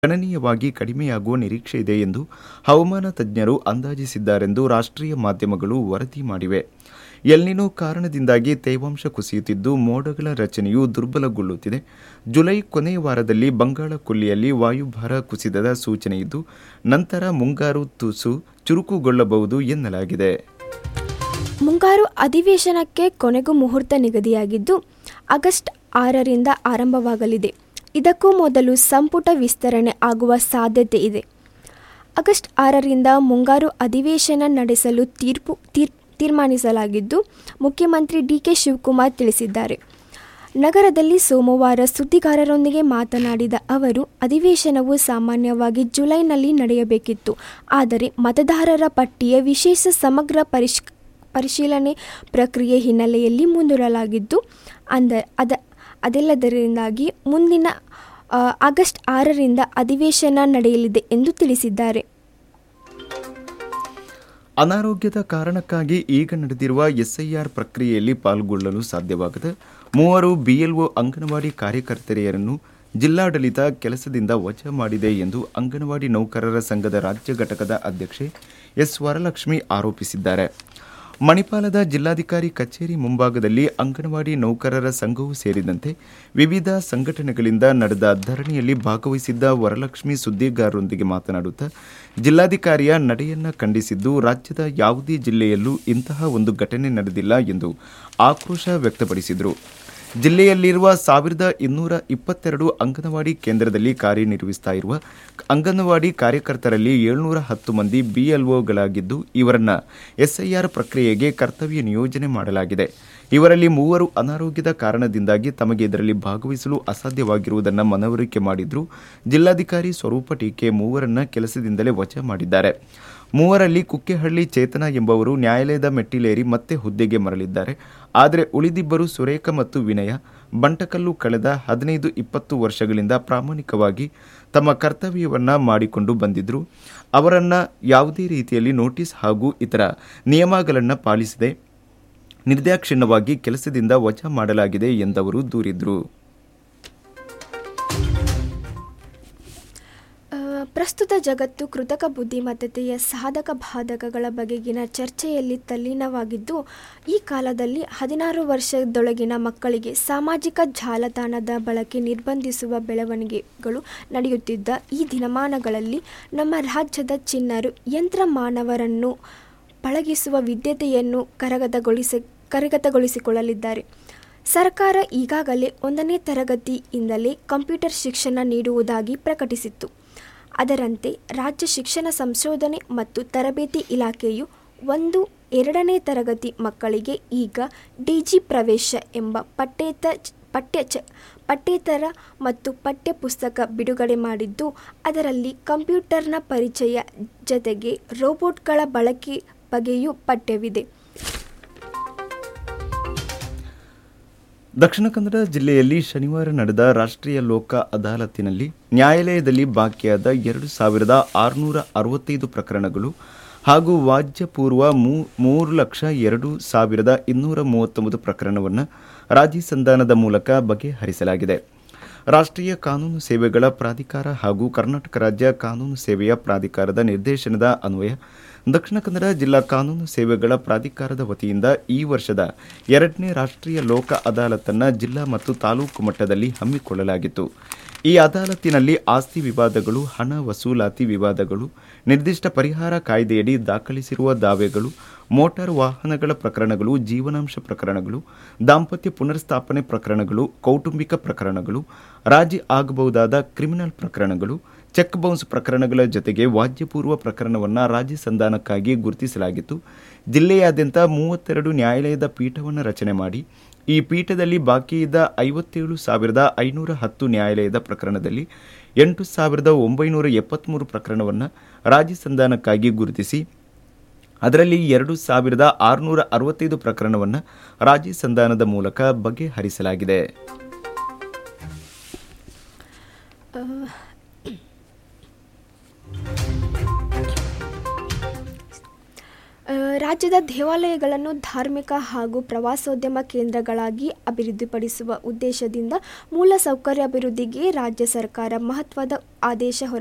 ಗಣನೀಯವಾಗಿ ಕಡಿಮೆಯಾಗುವ ನಿರೀಕ್ಷೆ ಇದೆ ಎಂದು ಹವಾಮಾನ ತಜ್ಞರು ಅಂದಾಜಿಸಿದ್ದಾರೆಂದು ರಾಷ್ಟ್ರೀಯ ಮಾಧ್ಯಮಗಳು ವರದಿ ಮಾಡಿವೆ ಎಲ್ನಿನೋ ಕಾರಣದಿಂದಾಗಿ ತೇವಾಂಶ ಕುಸಿಯುತ್ತಿದ್ದು ಮೋಡಗಳ ರಚನೆಯು ದುರ್ಬಲಗೊಳ್ಳುತ್ತಿದೆ ಜುಲೈ ಕೊನೆಯ ವಾರದಲ್ಲಿ ಬಂಗಾಳ ಕೊಲ್ಲಿಯಲ್ಲಿ ವಾಯುಭಾರ ಕುಸಿತದ ಸೂಚನೆಯಿದ್ದು ನಂತರ ಮುಂಗಾರು ತುಸು ಚುರುಕುಗೊಳ್ಳಬಹುದು ಎನ್ನಲಾಗಿದೆ ಮುಂಗಾರು ಅಧಿವೇಶನಕ್ಕೆ ಕೊನೆಗೂ ಮುಹೂರ್ತ ನಿಗದಿಯಾಗಿದ್ದು ಆಗಸ್ಟ್ ಆರರಿಂದ ಆರಂಭವಾಗಲಿದೆ ಇದಕ್ಕೂ ಮೊದಲು ಸಂಪುಟ ವಿಸ್ತರಣೆ ಆಗುವ ಸಾಧ್ಯತೆ ಇದೆ ಆಗಸ್ಟ್ ಆರರಿಂದ ಮುಂಗಾರು ಅಧಿವೇಶನ ನಡೆಸಲು ತೀರ್ಪು ತೀರ್ ತೀರ್ಮಾನಿಸಲಾಗಿದ್ದು ಮುಖ್ಯಮಂತ್ರಿ ಡಿಕೆ ಶಿವಕುಮಾರ್ ತಿಳಿಸಿದ್ದಾರೆ ನಗರದಲ್ಲಿ ಸೋಮವಾರ ಸುದ್ದಿಗಾರರೊಂದಿಗೆ ಮಾತನಾಡಿದ ಅವರು ಅಧಿವೇಶನವು ಸಾಮಾನ್ಯವಾಗಿ ಜುಲೈನಲ್ಲಿ ನಡೆಯಬೇಕಿತ್ತು ಆದರೆ ಮತದಾರರ ಪಟ್ಟಿಯ ವಿಶೇಷ ಸಮಗ್ರ ಪರಿಶ್ ಪರಿಶೀಲನೆ ಪ್ರಕ್ರಿಯೆ ಹಿನ್ನೆಲೆಯಲ್ಲಿ ಮುಂದೂಡಲಾಗಿದ್ದು ಅಂದ ಅದ ಅದೆಲ್ಲದರಿಂದಾಗಿ ಮುಂದಿನ ಆ, ಆಗಸ್ಟ್ ಆರರಿಂದ ಅಧಿವೇಶನ ನಡೆಯಲಿದೆ ಎಂದು ತಿಳಿಸಿದ್ದಾರೆ ಅನಾರೋಗ್ಯದ ಕಾರಣಕ್ಕಾಗಿ ಈಗ ನಡೆದಿರುವ ಎಸ್ಐಆರ್ ಪ್ರಕ್ರಿಯೆಯಲ್ಲಿ ಪಾಲ್ಗೊಳ್ಳಲು ಸಾಧ್ಯವಾಗದ ಮೂವರು ಬಿಎಲ್ಒ ಅಂಗನವಾಡಿ ಕಾರ್ಯಕರ್ತೆಯರನ್ನು ಜಿಲ್ಲಾಡಳಿತ ಕೆಲಸದಿಂದ ವಜಾ ಮಾಡಿದೆ ಎಂದು ಅಂಗನವಾಡಿ ನೌಕರರ ಸಂಘದ ರಾಜ್ಯ ಘಟಕದ ಅಧ್ಯಕ್ಷೆ ಎಸ್ ವರಲಕ್ಷ್ಮಿ ಆರೋಪಿಸಿದ್ದಾರೆ ಮಣಿಪಾಲದ ಜಿಲ್ಲಾಧಿಕಾರಿ ಕಚೇರಿ ಮುಂಭಾಗದಲ್ಲಿ ಅಂಗನವಾಡಿ ನೌಕರರ ಸಂಘವೂ ಸೇರಿದಂತೆ ವಿವಿಧ ಸಂಘಟನೆಗಳಿಂದ ನಡೆದ ಧರಣಿಯಲ್ಲಿ ಭಾಗವಹಿಸಿದ್ದ ವರಲಕ್ಷ್ಮಿ ಸುದ್ದಿಗಾರರೊಂದಿಗೆ ಮಾತನಾಡುತ್ತಾ ಜಿಲ್ಲಾಧಿಕಾರಿಯ ನಡೆಯನ್ನ ಖಂಡಿಸಿದ್ದು ರಾಜ್ಯದ ಯಾವುದೇ ಜಿಲ್ಲೆಯಲ್ಲೂ ಇಂತಹ ಒಂದು ಘಟನೆ ನಡೆದಿಲ್ಲ ಎಂದು ಆಕ್ರೋಶ ವ್ಯಕ್ತಪಡಿಸಿದರು ಜಿಲ್ಲೆಯಲ್ಲಿರುವ ಸಾವಿರದ ಇನ್ನೂರ ಇಪ್ಪತ್ತೆರಡು ಅಂಗನವಾಡಿ ಕೇಂದ್ರದಲ್ಲಿ ಕಾರ್ಯನಿರ್ವಹಿಸ್ತಾ ಇರುವ ಅಂಗನವಾಡಿ ಕಾರ್ಯಕರ್ತರಲ್ಲಿ ಏಳ್ನೂರ ಹತ್ತು ಮಂದಿ ಬಿಎಲ್ಒಗಳಾಗಿದ್ದು ಇವರನ್ನ ಎಸ್ಐಆರ್ ಪ್ರಕ್ರಿಯೆಗೆ ಕರ್ತವ್ಯ ನಿಯೋಜನೆ ಮಾಡಲಾಗಿದೆ ಇವರಲ್ಲಿ ಮೂವರು ಅನಾರೋಗ್ಯದ ಕಾರಣದಿಂದಾಗಿ ತಮಗೆ ಇದರಲ್ಲಿ ಭಾಗವಹಿಸಲು ಅಸಾಧ್ಯವಾಗಿರುವುದನ್ನು ಮನವರಿಕೆ ಮಾಡಿದ್ರು ಜಿಲ್ಲಾಧಿಕಾರಿ ಸ್ವರೂಪ ಟೀಕೆ ಮೂವರನ್ನ ಕೆಲಸದಿಂದಲೇ ವಜಾ ಮಾಡಿದ್ದಾರೆ ಮೂವರಲ್ಲಿ ಕುಕ್ಕೆಹಳ್ಳಿ ಚೇತನ ಎಂಬವರು ನ್ಯಾಯಾಲಯದ ಮೆಟ್ಟಿಲೇರಿ ಮತ್ತೆ ಹುದ್ದೆಗೆ ಮರಳಿದ್ದಾರೆ ಆದರೆ ಉಳಿದಿಬ್ಬರು ಸುರೇಖ ಮತ್ತು ವಿನಯ ಬಂಟಕಲ್ಲು ಕಳೆದ ಹದಿನೈದು ಇಪ್ಪತ್ತು ವರ್ಷಗಳಿಂದ ಪ್ರಾಮಾಣಿಕವಾಗಿ ತಮ್ಮ ಕರ್ತವ್ಯವನ್ನ ಮಾಡಿಕೊಂಡು ಬಂದಿದ್ರು ಅವರನ್ನ ಯಾವುದೇ ರೀತಿಯಲ್ಲಿ ನೋಟಿಸ್ ಹಾಗೂ ಇತರ ನಿಯಮಗಳನ್ನು ಪಾಲಿಸದೆ ನಿರ್ದಾಕ್ಷಿಣ್ಯವಾಗಿ ಕೆಲಸದಿಂದ ವಜಾ ಮಾಡಲಾಗಿದೆ ಎಂದವರು ದೂರಿದ್ರು ಆ, ಪ್ರಸ್ತುತ ಜಗತ್ತು ಕೃತಕ ಬುದ್ಧಿಮತ್ತೆಯ ಸಾಧಕ ಬಾಧಕಗಳ ಬಗೆಗಿನ ಚರ್ಚೆಯಲ್ಲಿ ತಲ್ಲೀನವಾಗಿದ್ದು ಈ ಕಾಲದಲ್ಲಿ ಹದಿನಾರು ವರ್ಷದೊಳಗಿನ ಮಕ್ಕಳಿಗೆ ಸಾಮಾಜಿಕ ಜಾಲತಾಣದ ಬಳಕೆ ನಿರ್ಬಂಧಿಸುವ ಬೆಳವಣಿಗೆಗಳು ನಡೆಯುತ್ತಿದ್ದ ಈ ದಿನಮಾನಗಳಲ್ಲಿ ನಮ್ಮ ರಾಜ್ಯದ ಚಿನ್ನರು ಯಂತ್ರ ಮಾನವರನ್ನು ಪಳಗಿಸುವ ವಿದ್ಯತೆಯನ್ನು ಕರಗತಗೊಳಿಸಿ ಕರಗತಗೊಳಿಸಿಕೊಳ್ಳಲಿದ್ದಾರೆ ಸರ್ಕಾರ ಈಗಾಗಲೇ ಒಂದನೇ ತರಗತಿಯಿಂದಲೇ ಕಂಪ್ಯೂಟರ್ ಶಿಕ್ಷಣ ನೀಡುವುದಾಗಿ ಪ್ರಕಟಿಸಿತ್ತು ಅದರಂತೆ ರಾಜ್ಯ ಶಿಕ್ಷಣ ಸಂಶೋಧನೆ ಮತ್ತು ತರಬೇತಿ ಇಲಾಖೆಯು ಒಂದು ಎರಡನೇ ತರಗತಿ ಮಕ್ಕಳಿಗೆ ಈಗ ಡಿಜಿ ಪ್ರವೇಶ ಎಂಬ ಪಠ್ಯೇತ ಪಠ್ಯ ಚ ಪಠ್ಯೇತರ ಮತ್ತು ಪಠ್ಯ ಪುಸ್ತಕ ಬಿಡುಗಡೆ ಮಾಡಿದ್ದು ಅದರಲ್ಲಿ ಕಂಪ್ಯೂಟರ್ನ ಪರಿಚಯ ಜತೆಗೆ ರೋಬೋಟ್ಗಳ ಬಳಕೆ ಬಗ್ಗೆಯೂ ಪಠ್ಯವಿದೆ ದಕ್ಷಿಣ ಕನ್ನಡ ಜಿಲ್ಲೆಯಲ್ಲಿ ಶನಿವಾರ ನಡೆದ ರಾಷ್ಟ್ರೀಯ ಲೋಕ ಅದಾಲತಿನಲ್ಲಿ ನ್ಯಾಯಾಲಯದಲ್ಲಿ ಬಾಕಿಯಾದ ಎರಡು ಸಾವಿರದ ಆರುನೂರ ಅರವತ್ತೈದು ಪ್ರಕರಣಗಳು ಹಾಗೂ ವಾಜ್ಯಪೂರ್ವ ಮೂ ಮೂರು ಲಕ್ಷ ಎರಡು ಸಾವಿರದ ಇನ್ನೂರ ಮೂವತ್ತೊಂಬತ್ತು ಪ್ರಕರಣವನ್ನು ರಾಜಿ ಸಂಧಾನದ ಮೂಲಕ ಬಗೆಹರಿಸಲಾಗಿದೆ ರಾಷ್ಟ್ರೀಯ ಕಾನೂನು ಸೇವೆಗಳ ಪ್ರಾಧಿಕಾರ ಹಾಗೂ ಕರ್ನಾಟಕ ರಾಜ್ಯ ಕಾನೂನು ಸೇವೆಯ ಪ್ರಾಧಿಕಾರದ ನಿರ್ದೇಶನದ ಅನ್ವಯ ದಕ್ಷಿಣ ಕನ್ನಡ ಜಿಲ್ಲಾ ಕಾನೂನು ಸೇವೆಗಳ ಪ್ರಾಧಿಕಾರದ ವತಿಯಿಂದ ಈ ವರ್ಷದ ಎರಡನೇ ರಾಷ್ಟ್ರೀಯ ಲೋಕ ಅದಾಲತನ್ನು ಜಿಲ್ಲಾ ಮತ್ತು ತಾಲೂಕು ಮಟ್ಟದಲ್ಲಿ ಹಮ್ಮಿಕೊಳ್ಳಲಾಗಿತ್ತು ಈ ಅದಾಲತಿನಲ್ಲಿ ಆಸ್ತಿ ವಿವಾದಗಳು ಹಣ ವಸೂಲಾತಿ ವಿವಾದಗಳು ನಿರ್ದಿಷ್ಟ ಪರಿಹಾರ ಕಾಯ್ದೆಯಡಿ ದಾಖಲಿಸಿರುವ ದಾವೆಗಳು ಮೋಟಾರ್ ವಾಹನಗಳ ಪ್ರಕರಣಗಳು ಜೀವನಾಂಶ ಪ್ರಕರಣಗಳು ದಾಂಪತ್ಯ ಪುನರ್ಸ್ಥಾಪನೆ ಪ್ರಕರಣಗಳು ಕೌಟುಂಬಿಕ ಪ್ರಕರಣಗಳು ರಾಜಿ ಆಗಬಹುದಾದ ಕ್ರಿಮಿನಲ್ ಪ್ರಕರಣಗಳು ಚೆಕ್ ಬೌನ್ಸ್ ಪ್ರಕರಣಗಳ ಜೊತೆಗೆ ವಾದ್ಯಪೂರ್ವ ಪ್ರಕರಣವನ್ನು ರಾಜಿ ಸಂಧಾನಕ್ಕಾಗಿ ಗುರುತಿಸಲಾಗಿತ್ತು ಜಿಲ್ಲೆಯಾದ್ಯಂತ ಮೂವತ್ತೆರಡು ನ್ಯಾಯಾಲಯದ ಪೀಠವನ್ನು ರಚನೆ ಮಾಡಿ ಈ ಪೀಠದಲ್ಲಿ ಬಾಕಿ ಇದ್ದ ಐವತ್ತೇಳು ಸಾವಿರದ ಐನೂರ ಹತ್ತು ನ್ಯಾಯಾಲಯದ ಪ್ರಕರಣದಲ್ಲಿ ಎಂಟು ಸಾವಿರದ ಒಂಬೈನೂರ ಎಪ್ಪತ್ತ್ಮೂರು ಪ್ರಕರಣವನ್ನು ರಾಜಿ ಸಂಧಾನಕ್ಕಾಗಿ ಗುರುತಿಸಿ ಅದರಲ್ಲಿ ಎರಡು ಸಾವಿರದ ಆರುನೂರ ಅರವತ್ತೈದು ಪ್ರಕರಣವನ್ನು ರಾಜಿ ಸಂಧಾನದ ಮೂಲಕ ಬಗೆಹರಿಸಲಾಗಿದೆ ಆ, ಆ, ರಾಜ್ಯದ ದೇವಾಲಯಗಳನ್ನು ಧಾರ್ಮಿಕ ಹಾಗೂ ಪ್ರವಾಸೋದ್ಯಮ ಕೇಂದ್ರಗಳಾಗಿ ಅಭಿವೃದ್ಧಿಪಡಿಸುವ ಉದ್ದೇಶದಿಂದ ಮೂಲಸೌಕರ್ಯ ಅಭಿವೃದ್ಧಿಗೆ ರಾಜ್ಯ ಸರ್ಕಾರ ಮಹತ್ವದ ಆದೇಶ ಹೊರ